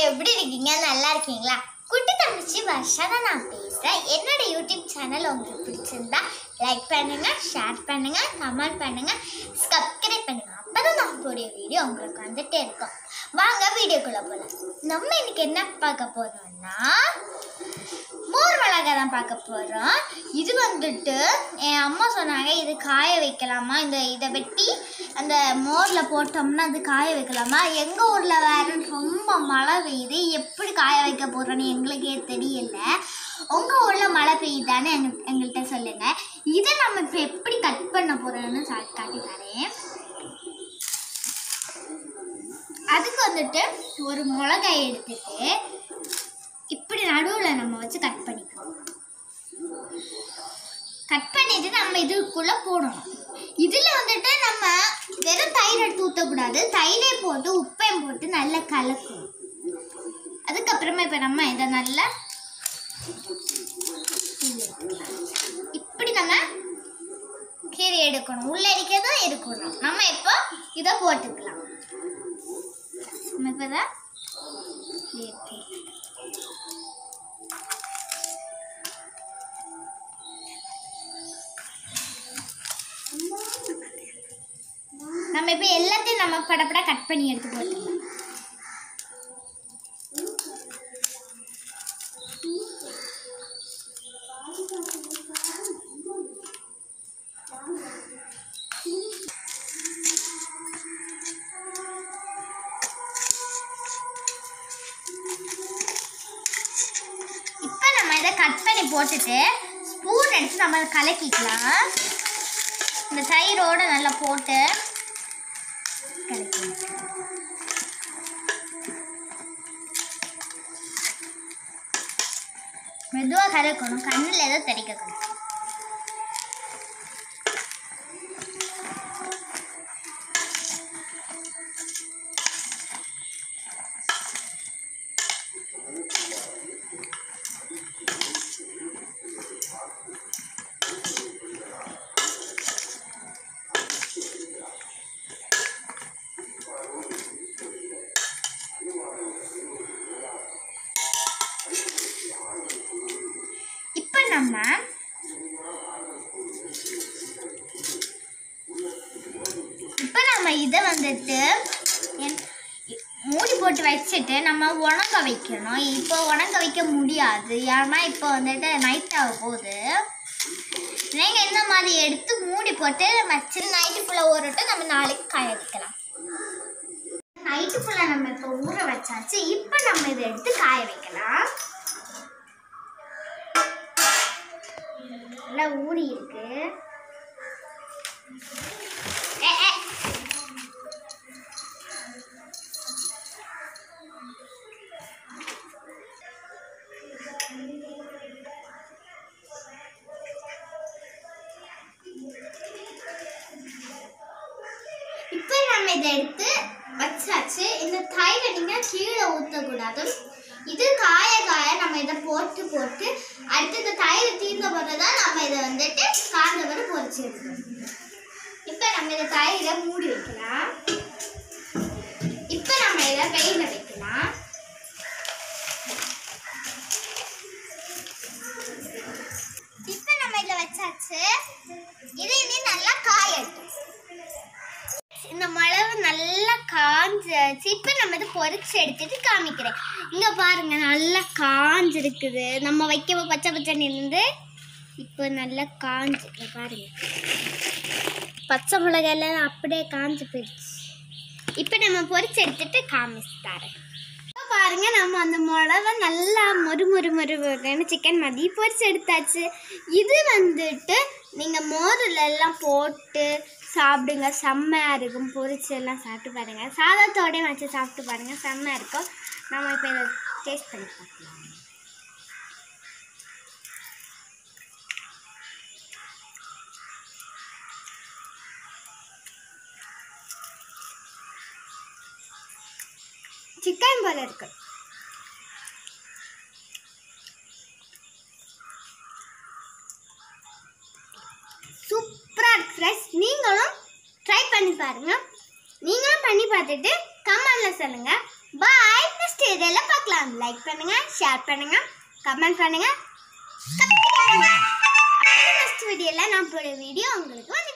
எப்படி இருக்கீங்க நல்லா இருக்கீங்களா குட்டி தங்கச்சி வர்ஷா தான் நான் பேசுகிறேன் என்னோட யூடியூப் சேனல் உங்களுக்கு பிடிச்சிருந்தா லைக் பண்ணுங்க ஷேர் பண்ணுங்க கமெண்ட் பண்ணுங்க சப்ஸ்கிரைப் பண்ணுங்க அப்பதான் நான் போடிய வீடியோ உங்களுக்கு வந்துட்டே இருக்கும் வாங்க வீடியோக்குள்ள போகலாம் நம்ம இன்னைக்கு என்ன பார்க்க போறோம்னா மோர் மிளகாய் தான் பார்க்க போகிறோம் இது வந்துட்டு என் அம்மா சொன்னாங்க இது காய வைக்கலாமா இந்த இதை வெட்டி அந்த மோரில் போட்டோம்னா அது காய வைக்கலாமா எங்கள் ஊரில் வேறு ரொம்ப மழை பெய்யுது எப்படி காய வைக்க போகிறோன்னு எங்களுக்கே தெரியல உங்கள் ஊரில் மழை பெய்யுதான்னு எங்க எங்கள்கிட்ட சொல்லுங்கள் இதை நம்ம இப்போ எப்படி கட் பண்ண போகிறோன்னு காட்டி தரேன் அதுக்கு வந்துட்டு ஒரு மிளகாய் எடுத்துட்டு இப்படி நடுவில் நம்ம வச்சு கட் பண்ணிக்கணும் கட் பண்ணிட்டு நம்ம இதுக்குள்ள போடணும் இதில் வந்துட்டு நம்ம வெறும் தயிர் எடுத்து ஊற்றக்கூடாது தயிரே போட்டு உப்பையும் போட்டு நல்லா கலக்கணும் அதுக்கப்புறமா இப்போ நம்ம இதை நல்லா இப்படி நம்ம கீரை எடுக்கணும் உள்ள இருக்கிறதும் இருக்கணும் நம்ம இப்போ இதை போட்டுக்கலாம் நம்ம இப்போ இதை ஏற்றி நம்ம இப்போ எல்லாத்தையும் நம்ம படப்பட கட் பண்ணி எடுத்து போட்டுக்கலாம் இப்போ நம்ம இதை கட் பண்ணி போட்டுட்டு ஸ்பூன் எடுத்து நம்ம கலக்கிக்கலாம் இந்த தயிரோட நல்லா போட்டு கலக்கி மெதுவாக கலக்கணும் கண்ணில் ஏதோ தெளிக்கக்கூடாது இப்போ நம்ம இப்போ நம்ம இதை வந்துட்டு என்- மூடி போட்டு வச்சுட்டு நம்ம உணங்க வைக்கணும் இப்போ உணங்க வைக்க முடியாது ஏன்னா இப்போ வந்துட்டு நைட் ஆக போகுது நீங்கள் இந்த மாதிரி எடுத்து மூடி போட்டு வச்சு நைட்டு ஃபுல்லாக ஊறட்டு நம்ம நாளைக்கு காய வைக்கலாம் நைட்டு ஃபுல்லாக நம்ம இப்போ ஊற வச்சாச்சு இப்போ நம்ம இதை எடுத்து காய வைக்கலாம் நல்லா ஊறி இருக்கு ஏ, ஏ. இப்போ நம்ம இதை எடுத்து வச்சாச்சு இந்த தயிரை நீங்கள் கீழே ஊற்றக்கூடாது இது காய காய நம்ம இதை போட்டு போட்டு அடுத்து இந்த தயிர் தீர்ந்த பிறகு தான் நம்ம இதை வந்துட்டு காய்ந்த பிறகு பொரிச்சு எடுக்கணும் இப்போ நம்ம இதை தயிரை மூடி வைக்கலாம் இப்போ நம்ம இதை வெயில வைக்கலாம் இப்போ நம்ம இதில் வச்சாச்சு இது இனி நல்லா காயட்டும் இந்த மிளகு நல்லா காஞ்சாச்சு இப்போ நம்ம இதை பொரிச்சு எடுத்துட்டு காமிக்கிறேன் இங்கே பாருங்க நல்லா காஞ்சிருக்குது நம்ம வைக்க பச்சை பச்சை இருந்து இப்போ நல்லா காஞ்சு இங்க பாருங்க பச்சை மிளகாயெல்லாம் அப்படியே காஞ்சு போயிடுச்சு இப்போ நம்ம பொரிச்சு எடுத்துட்டு காமிச்சு தரேன் இப்போ பாருங்க நம்ம அந்த மிளகா நல்லா மொறு மொறு மொறு மொறுன்னு சிக்கன் மதி பொரிச்சு எடுத்தாச்சு இது வந்துட்டு நீங்கள் மோரில் எல்லாம் போட்டு சாப்பிடுங்க செம்மையாக இருக்கும் பொரிச்சு எல்லாம் சாப்பிட்டு பாருங்க சாதத்தோடய வச்சு சாப்பிட்டு பாருங்க செம்மையாக இருக்கும் நம்ம இப்போ இதை டேஸ்ட் பண்ணி பார்க்கலாம் சிக்கன் போல இருக்கு சூப்பராக இருக்கு ஃப்ரெஷ் நீங்களும் ட்ரை பண்ணி பாருங்க நீங்களும் பண்ணி பார்த்துட்டு கமெண்ட்ல சொல்லுங்க பாய் நெக்ஸ்ட் இதில் பார்க்கலாம் லைக் பண்ணுங்க ஷேர் பண்ணுங்க கமெண்ட் பண்ணுங்க நெக்ஸ்ட் வீடியோவில் நான் போட வீடியோ உங்களுக்கு வந்து